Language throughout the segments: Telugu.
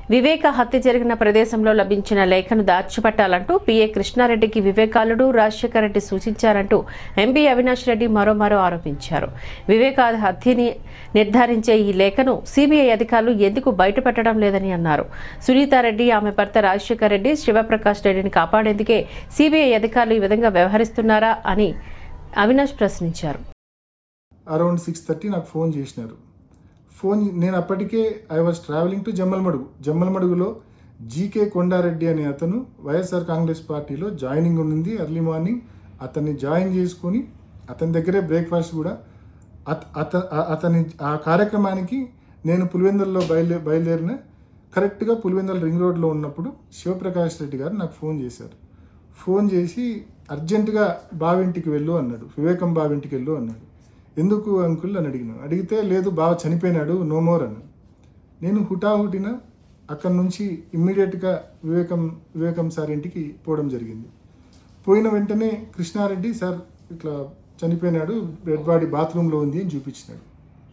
వివేక హత్య జరిగిన ప్రదేశంలో లభించిన లేఖను దాచిపెట్టాలంటూ పీఏ కృష్ణారెడ్డికి వివేకాలుడు రాజశేఖర రెడ్డి సూచించారంటూ ఎంపీ అవినాష్ రెడ్డి మరోమారో ఆరోపించారు వివేక హత్యని నిర్ధారించే ఈ లేఖను సిబిఐ అధికారులు ఎందుకు బయటపెట్టడం లేదని అన్నారు సునీతారెడ్డి ఆమె భర్త రాజశేఖర రెడ్డి శివప్రకాష్ రెడ్డిని కాపాడేందుకే సిబిఐ అధికారులు ఈ విధంగా వ్యవహరిస్తున్నారా అని అవినాష్ ప్రశ్నించారు అరౌండ్ సిక్స్ థర్టీ నాకు ఫోన్ చేసినారు ఫోన్ నేను అప్పటికే I was travelling to Jammalamadugu జమ్మలమడుగులో జీకే కొండారెడ్డి అనే అతను వైఎస్ఆర్ కాంగ్రెస్ పార్టీలో జాయినింగ్ ఉంది ఎర్లీ మార్నింగ్ అతన్ని జాయిన్ చేసుకొని అతని దగ్గరే బ్రేక్ఫాస్ట్ కూడా అత అత ఆ- అతని ఆ కార్యక్రమానికి నేను పులివెందుల్లో బయలుదే బయలుదేరిన కరెక్ట్గా పులివెందుల రింగ్ రోడ్లో ఉన్నప్పుడు శివప్రకాష్ రెడ్డి గారు నాకు ఫోన్ చేశారు ఫోన్ చేసి అర్జెంటుగా బావింటికి వెళ్ళు అన్నాడు వివేకం బావింటికి వెళ్ళు అన్నాడు ఎందుకు అంకుల్ అని అడిగినాను అడిగితే లేదు బావ చనిపోయినాడు నో మోర్ అన్నాడు నేను హుటాహుటిన అక్కడి నుంచి ఇమ్మీడియట్గా వివేకం వివేకం సార్ ఇంటికి పోవడం జరిగింది పోయిన వెంటనే కృష్ణారెడ్డి సార్ ఇట్లా చనిపోయినాడు డెడ్ బాడీ బాత్రూంలో ఉంది అని చూపించినాడు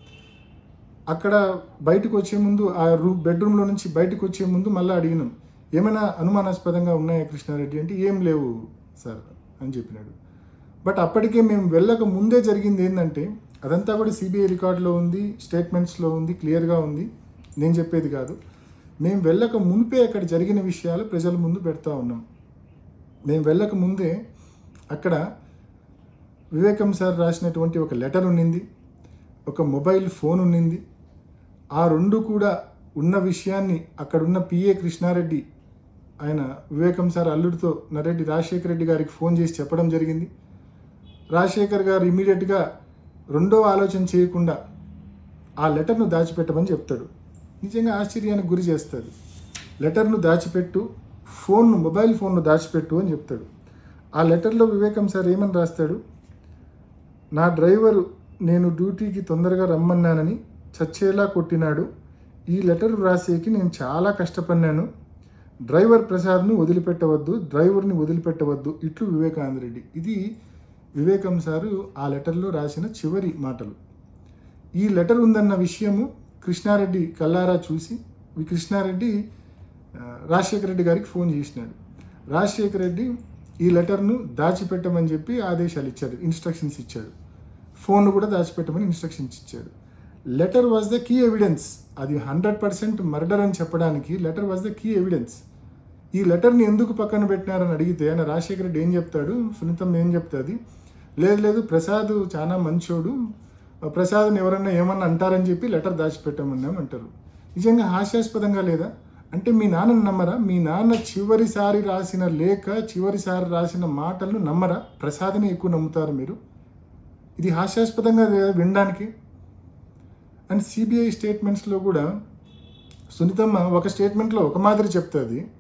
అక్కడ బయటకు వచ్చే ముందు ఆ రూ బెడ్రూమ్లో నుంచి బయటకు వచ్చే ముందు మళ్ళీ అడిగినాం ఏమైనా అనుమానాస్పదంగా ఉన్నాయా కృష్ణారెడ్డి అంటే ఏం లేవు సార్ అని చెప్పినాడు బట్ అప్పటికే మేము వెళ్ళక ముందే జరిగింది ఏంటంటే అదంతా కూడా సిబిఐ రికార్డులో ఉంది స్టేట్మెంట్స్లో ఉంది క్లియర్గా ఉంది నేను చెప్పేది కాదు మేము వెళ్ళక మునిపే అక్కడ జరిగిన విషయాలు ప్రజల ముందు పెడతా ఉన్నాం మేము వెళ్ళక ముందే అక్కడ వివేకం సార్ రాసినటువంటి ఒక లెటర్ ఉన్నింది ఒక మొబైల్ ఫోన్ ఉన్నింది ఆ రెండు కూడా ఉన్న విషయాన్ని అక్కడున్న పిఏ కృష్ణారెడ్డి ఆయన వివేకం సార్ అల్లుడితో నరెడ్డి రాజశేఖర రెడ్డి గారికి ఫోన్ చేసి చెప్పడం జరిగింది రాజశేఖర్ గారు ఇమీడియట్గా రెండో ఆలోచన చేయకుండా ఆ లెటర్ను దాచిపెట్టమని చెప్తాడు నిజంగా ఆశ్చర్యానికి గురి చేస్తుంది లెటర్ను దాచిపెట్టు ఫోన్ను మొబైల్ ఫోన్ను దాచిపెట్టు అని చెప్తాడు ఆ లెటర్లో వివేకం సార్ ఏమని రాస్తాడు నా డ్రైవరు నేను డ్యూటీకి తొందరగా రమ్మన్నానని చచ్చేలా కొట్టినాడు ఈ లెటర్ రాసేకి నేను చాలా కష్టపడినాను డ్రైవర్ ప్రసాద్ను వదిలిపెట్టవద్దు డ్రైవర్ని వదిలిపెట్టవద్దు ఇట్లు వివేకానంద రెడ్డి ఇది వివేకం సారు ఆ లెటర్లో రాసిన చివరి మాటలు ఈ లెటర్ ఉందన్న విషయము కృష్ణారెడ్డి కల్లారా చూసి ఈ కృష్ణారెడ్డి ఆ, రాజశేఖర రెడ్డి గారికి ఫోన్ చేసినాడు రాజశేఖర రెడ్డి ఈ లెటర్ను దాచిపెట్టమని చెప్పి ఆదేశాలు ఇచ్చాడు ఇన్స్ట్రక్షన్స్ ఇచ్చాడు ఫోన్ కూడా దాచిపెట్టమని ఇన్స్ట్రక్షన్స్ ఇచ్చాడు letter was the key evidence అది హండ్రెడ్ పర్సెంట్ మర్డర్ అని చెప్పడానికి letter was the key evidence ఈ లెటర్ని ఎందుకు పక్కన పెట్టినారని అడిగితే ఆయన రాజశేఖర రెడ్డి ఏం చెప్తాడు సునీతం ఏం చెప్తుంది లేదు లేదు ప్రసాద్ చాలా మంచోడు ప్రసాద్ని ఎవరన్నా ఏమన్నా అంటారని చెప్పి లెటర్ దాచిపెట్టామన్నాం అంటారు నిజంగా హాస్యాస్పదంగా లేదా అంటే మీ నాన్నని నమ్మరా మీ నాన్న చివరిసారి రాసిన లేఖ చివరిసారి రాసిన మాటలను నమ్మరా ప్రసాద్ని ఎక్కువ నమ్ముతారు మీరు ఇది హాస్యాస్పదంగా లేదా వినడానికి అండ్ సిబిఐ స్టేట్మెంట్స్లో కూడా సునీతమ్మ ఒక స్టేట్మెంట్లో ఒక మాదిరి చెప్తుంది